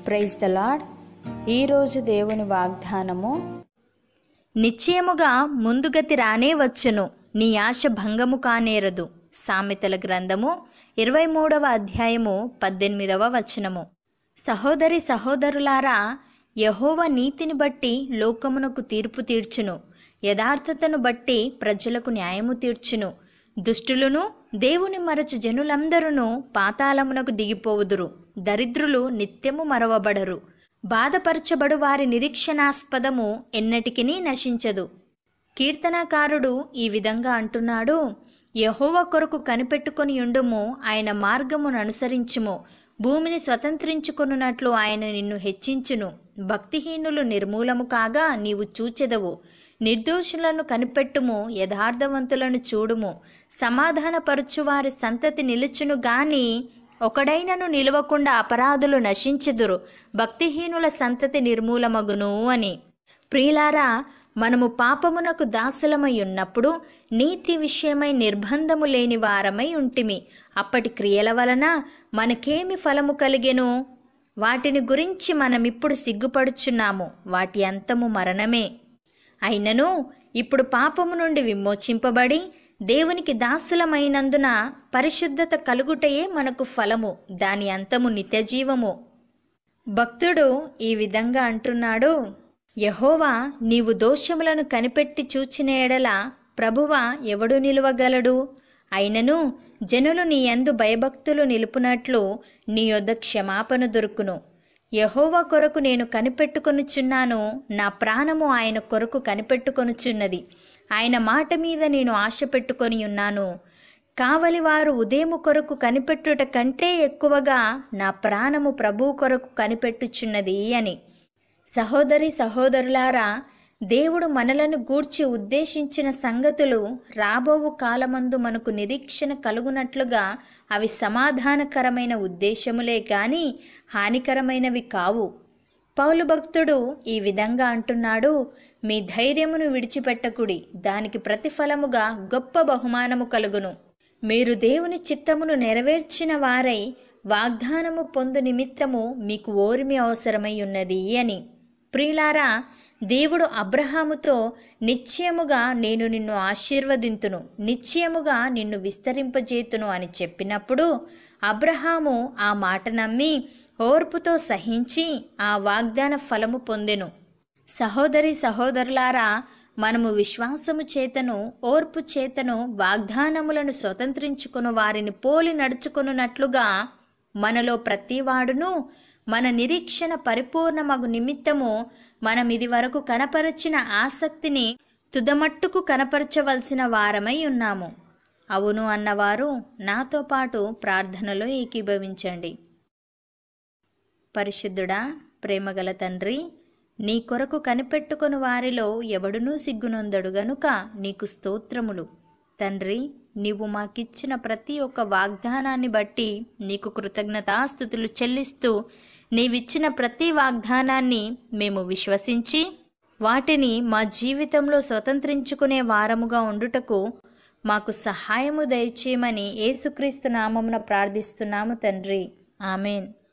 praise the lord ఈరోజు దేవుని వాగ్దానము నిశ్చయముగా ముందుగతి రానే వచ్చును నీ ఆశ భంగము కానేరదు సామెతల గ్రంథము ఇరవై మూడవ అధ్యాయము పద్దెనిమిదవ వచనము సహోదరి సహోదరులారా యహోవ నీతిని బట్టి లోకమునకు తీర్పు తీర్చును యథార్థతను బట్టి ప్రజలకు న్యాయము తీర్చును దుష్టులను దేవుని మరచు జనులందరూ పాతాళమునకు దిగిపోవుదురు దరిద్రులు నిత్యము మరవబడరు బాధపరచబడు వారి నిరీక్షణాస్పదము ఎన్నటికినీ నశించదు కీర్తనాకారుడు ఈ విధంగా అంటున్నాడు యహోవ కొరకు కనిపెట్టుకొని ఉండుము ఆయన మార్గమును అనుసరించుము భూమిని స్వతంత్రించుకొనున్నట్లు ఆయన నిన్ను హెచ్చించును భక్తిహీనులు నిర్మూలము కాగా నీవు చూచెదవు నిర్దోషులను కనిపెట్టుము యథార్థవంతులను చూడుము సమాధానపరచు వారి సంతతి నిలుచును గాని ఒకడైనను నిలవకుండా అపరాధులు నశించెదురు భక్తిహీనుల సంతతి నిర్మూలమగును అని ప్రియులారా మనము పాపమునకు దాసులమై ఉన్నప్పుడు నీతి విషయమై నిర్బంధము లేని వారమై ఉంటిమి అప్పటి క్రియల వలన మనకేమి ఫలము కలిగెను వాటిని గురించి మనమిప్పుడు సిగ్గుపడుచున్నాము వాటి అంతము మరణమే అయినను ఇప్పుడు పాపము నుండి విమోచింపబడి దేవునికి దాసులమైనందున పరిశుద్ధత కలుగుటయే మనకు ఫలము దాని అంతము నిత్యజీవము భక్తుడు ఈ విధంగా అంటున్నాడు యహోవా నీవు దోషములను కనిపెట్టి చూచిన ఎడల ప్రభువా ఎవడు నిలువగలడు అయినను జనులు నీ యందు భయభక్తులు నిలుపునట్లు నీ యొద్ద క్షమాపణ దొరుకును యహోవా కొరకు నేను కనిపెట్టుకొనుచున్నాను నా ప్రాణము ఆయన కొరకు కనిపెట్టుకొనుచున్నది ఆయన మాట మీద నేను ఆశ పెట్టుకొని ఉన్నాను కావలి వారు ఉదయము కొరకు కనిపెట్టుట కంటే ఎక్కువగా నా ప్రాణము ప్రభువు కొరకు కనిపెట్టుచున్నది అని సహోదరి సహోదరులారా దేవుడు మనలను గూర్చి ఉద్దేశించిన సంగతులు రాబోవు కాలమందు మనకు నిరీక్షణ కలుగునట్లుగా అవి సమాధానకరమైన ఉద్దేశములే గాని హానికరమైనవి కావు పౌలు భక్తుడు ఈ విధంగా అంటున్నాడు మీ ధైర్యమును విడిచిపెట్టకుడి దానికి ప్రతిఫలముగా గొప్ప బహుమానము కలుగును మీరు దేవుని చిత్తమును నెరవేర్చిన వారై వాగ్దానము పొందు నిమిత్తము మీకు ఓర్మి అవసరమై ఉన్నది అని ప్రియులారా దేవుడు అబ్రహాముతో నిశ్చయముగా నేను నిన్ను ఆశీర్వదింతును నిశ్చయముగా నిన్ను విస్తరింపజేతును అని చెప్పినప్పుడు అబ్రహాము ఆ మాట నమ్మి ఓర్పుతో సహించి ఆ వాగ్దాన ఫలము పొందెను సహోదరి సహోదరులారా మనము విశ్వాసము చేతను ఓర్పు చేతను వాగ్దానములను స్వతంత్రించుకుని వారిని పోలి నడుచుకున్నట్లుగా మనలో ప్రతివాడును మన నిరీక్షణ పరిపూర్ణమగు నిమిత్తము మనం ఇది వరకు కనపరచిన ఆసక్తిని తుదమట్టుకు కనపరచవలసిన వారమై ఉన్నాము అవును అన్నవారు నాతో పాటు ప్రార్థనలో ఏకీభవించండి పరిశుద్ధుడా ప్రేమగల తండ్రి నీ కొరకు కనిపెట్టుకొని వారిలో ఎవడునూ సిగ్గునొందడు గనుక నీకు స్తోత్రములు తండ్రి నీవు మాకిచ్చిన ప్రతి ఒక్క వాగ్దానాన్ని బట్టి నీకు కృతజ్ఞతాస్థుతులు చెల్లిస్తూ నీవిచ్చిన ప్రతి వాగ్దానాన్ని మేము విశ్వసించి వాటిని మా జీవితంలో స్వతంత్రించుకునే వారముగా ఉండుటకు మాకు సహాయము దయచేయమని యేసుక్రీస్తు నామమున ప్రార్థిస్తున్నాము తండ్రి ఆమెన్